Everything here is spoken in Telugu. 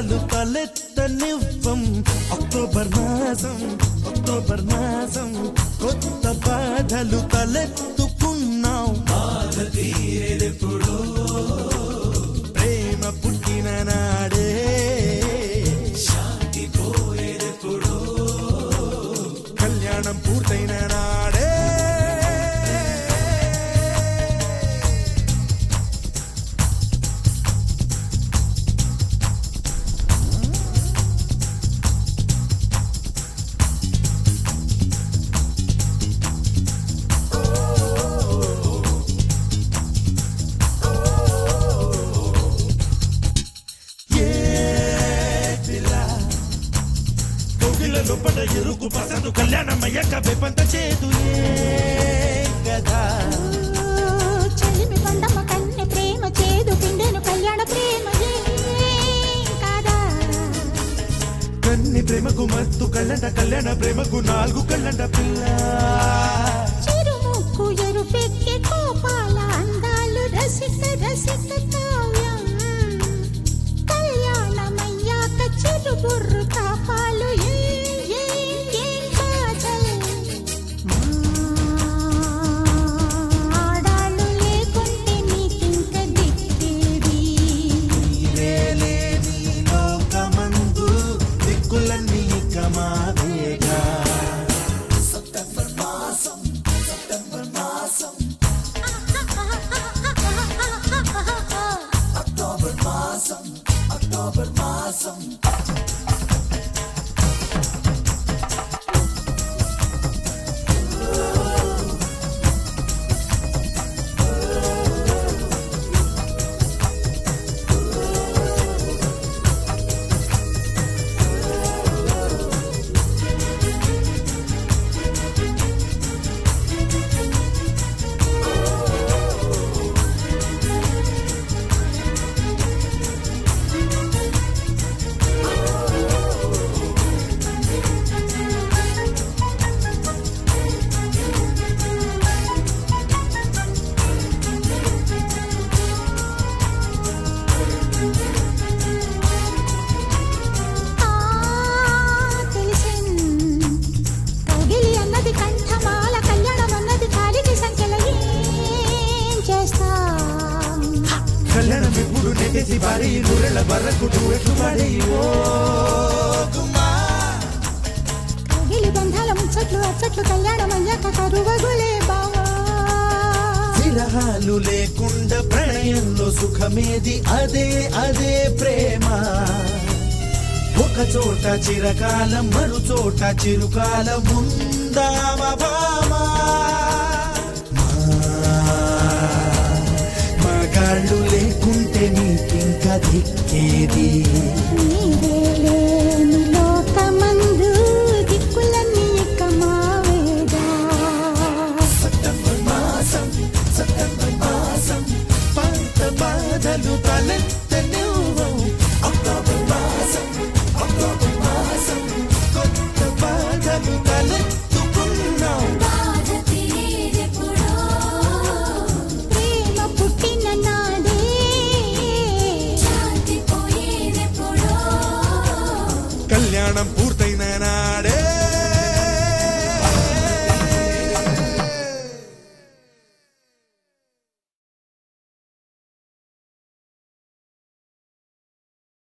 బాధలు తలెత్తనివ్వం అక్టోబర్ మాసం అక్టోబర్ మాసం కొత్త బాధలు తలెత్తుకున్నాం బాధ తీరేదెప్పుడో ప్రేమ పుట్టిన నాడే శాంతి పోయేదెప్పుడో కళ్యాణం పూర్తయిన నాడే కోకిలలో పడ ఎరుకు పసందు కళ్యాణం అయ్యాక వెపంత చేదు ఏ కదా చెలిమి పండమ్మ కన్నె ప్రేమ చేదు పిండెను కళ్యాణ ప్రేమ ఏం కాదా కన్ని ప్రేమకు మత్తు కళ్ళంట కళ్యాణ ప్రేమకు నాలుగు కళ్ళంట పిల్ల చిరుముక్కు ఎరుపెక్కి కోపాల అందాలు రసిక రసిక కావ్యం కళ్యాణమయ్యాక చిరుబుర్రు తాపాలు ఏం, ఏం, ఏం కాజల్. ఆడాళ్ళు లేకుంటే నీకింక దిక్కేది నీవేలే నీ లోకమందు దిక్కులన్నీ ఇక మావేగా ఆ తెలిసిన్ కౌగిలి అన్నది కంఠమాల కళ్యాణం అన్నది కాలికి సంఖ్యల ఏం చేస్తాం కళ్యాణం ఎప్పుడు నెగేసి పారి నూరెళ్ళ బర్రకు ఎట్లు పాడి ఓ గుమ్మా కౌగిలి బంధాల ముచ్చట్లు అచ్చట్లు కళ్యాణం అయ్యాక కరువగులే బావా విరహాలు లేకుండా ప్రణయంలో సుఖమేది అదే అదే ప్రేమ ఒక చోట చిరకాలం మరు చోట చిరుకాలం ఉందామ భామా మగాళ్ళు లేకుంటే నీకింక దిక్కేది నీవే